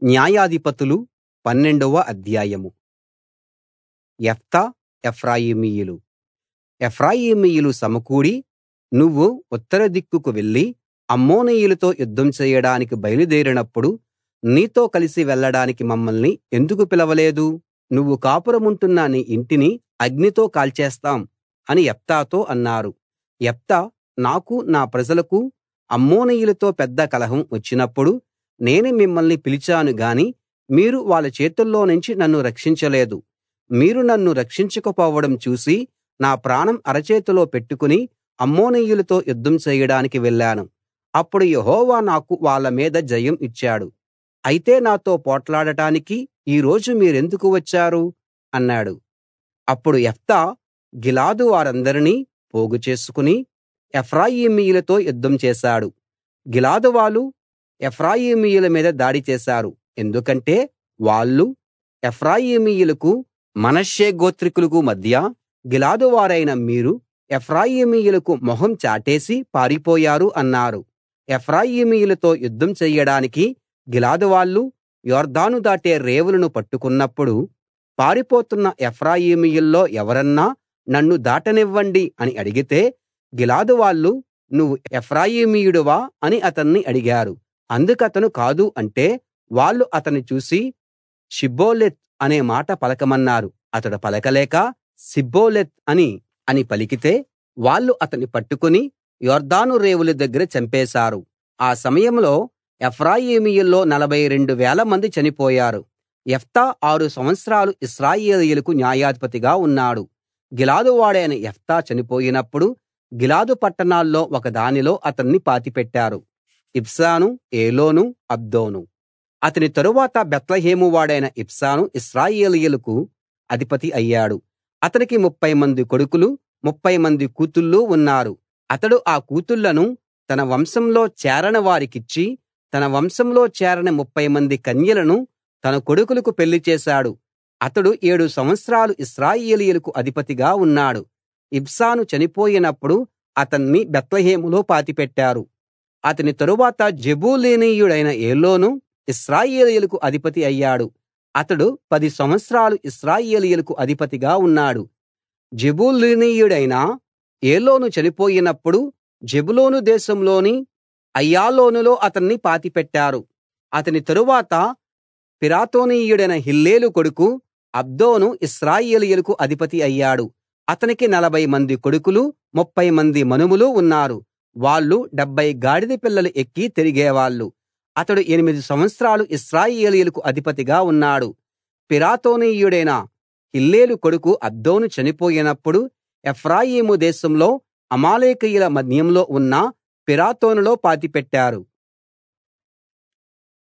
న్యాయాధిపతులు పన్నెండవ అధ్యాయం యెఫ్తా ఎఫ్రాయిమీయులు ఎఫ్రాయిమీయులు సమకూడి నువ్వు ఉత్తర దిక్కుకు వెళ్లి అమ్మోనీయులతో యుద్ధం చేయడానికి బయలుదేరినప్పుడు నీతో కలిసి వెళ్ళడానికి మమ్మల్ని ఎందుకు పిలవలేదు నువ్వు కాపురముంటున్న నీ ఇంటిని అగ్నితో కాల్చేస్తాం అని యెఫ్తాతో అన్నారు యెఫ్తా నాకు నా ప్రజలకు అమ్మోనీయులతో పెద్ద కలహం వచ్చినప్పుడు నేను మిమ్మల్ని పిలిచాను గాని మీరు వాళ్ళ చేతుల్లోనుంచి నన్ను రక్షించలేదు మీరు నన్ను రక్షించకపోవడం చూసి నా ప్రాణం అరచేతిలో పెట్టుకుని అమ్మోనీయులతో యుద్ధం చేయడానికి వెళ్ళాను అప్పుడు యెహోవా నాకు వాళ్ళ మీద జయం ఇచ్చాడు అయితే నాతో పోట్లాడటానికి ఈ రోజు మీరెందుకు వచ్చారు అన్నాడు అప్పుడు యెఫ్తా గిలాదు వారందరినీ పోగు చేసుకుని ఎఫ్రాయిమీయులతో యుద్ధం చేశాడు గిలాదు వాళ్ళు ఎఫ్రాయిమీయుల మీద దాడి చేశారు ఎందుకంటే వాళ్ళు ఎఫ్రాయిమీయులకు మనష్షే గోత్రికులకు మధ్య గిలాదు వారైన మీరు ఎఫ్రాయిమీయులకు మొహం చాటేసి పారిపోయారు అన్నారు ఎఫ్రాయిమీయులతో యుద్ధం చెయ్యడానికి గిలాదు వాళ్ళు యొర్దాను దాటే రేవులను పట్టుకున్నప్పుడు పారిపోతున్న ఎఫ్రాయిమీయుల్లో ఎవరన్నా నన్ను దాటనివ్వండి అని అడిగితే గిలాదు వాళ్ళు నువ్వు ఎఫ్రాయిమీయుడివా అని అతన్ని అడిగారు అందుకతను కాదు అంటే వాళ్ళు అతన్ని చూసి షిబ్బోలెత్ అనే మాట పలకమన్నారు అతడు పలకలేక సిబ్బోలెత్ అని అని పలికితే వాళ్ళు అతన్ని పట్టుకుని యొర్దాను రేవుల దగ్గర చంపేశారు ఆ సమయంలో ఎఫ్రాయిమీయుల్లో నలభై రెండు వేల మంది చనిపోయారు యెఫ్తా ఆరు సంవత్సరాలు ఇశ్రాయేలీయులకు న్యాయాధిపతిగా ఉన్నాడు గిలాదు వాడైన యెఫ్తా చనిపోయినప్పుడు గిలాదు పట్టణాల్లో ఒకదానిలో అతన్ని పాతిపెట్టారు ఇబ్సాను ఏలోను అబ్దోను అతని తరువాత బేత్లెహేము వాడైన ఇబ్సాను ఇశ్రాయేలీయులకు అధిపతి అయ్యాడు అతనికి ముప్ఫై మంది కొడుకులు ముప్ఫై మంది కూతుళ్ళు ఉన్నారు అతడు ఆ కూతుళ్ళను తన వంశంలో చేరని వారికిచ్చి తన వంశంలో చేరని ముప్ఫై మంది కన్యలను తన కొడుకులకు పెళ్లి చేశాడు అతడు ఏడు సంవత్సరాలు ఇశ్రాయేలీయులకు అధిపతిగా ఉన్నాడు ఇబ్సాను చనిపోయినప్పుడు అతన్ని బేత్లెహేములో పాతిపెట్టారు అతని తరువాత జెబూలూనీయుడైన ఏలోను ఇశ్రాయేలీయులకు అధిపతి అయ్యాడు అతడు పది సంవత్సరాలు ఇశ్రాయేలీయులకు అధిపతిగా ఉన్నాడు జెబూలూనీయుడైన ఏలోను చనిపోయినప్పుడు జెబులూను దేశంలోని అయ్యాలోనులో అతన్ని పాతిపెట్టారు అతని తరువాత పిరాతోనీయుడైన హిల్లేలు కొడుకు అబ్దోను ఇశ్రాయేలీయులకు అధిపతి అయ్యాడు అతనికి నలభై మంది కొడుకులు ముప్ఫై మంది మనుమలు ఉన్నారు వాళ్ళు డెబ్భై గాడిద పిల్లలు ఎక్కి తిరిగేవాళ్ళు అతడు ఎనిమిది సంవత్సరాలు ఇశ్రాయేలీయులకు అధిపతిగా ఉన్నాడు పిరాతోనీయుడైన హిల్లేలు కొడుకు అబ్దోను చనిపోయినప్పుడు ఎఫ్రాయిము దేశంలో అమాలేకీయుల మన్యంలో ఉన్న పిరాతోనులో పాతిపెట్టారు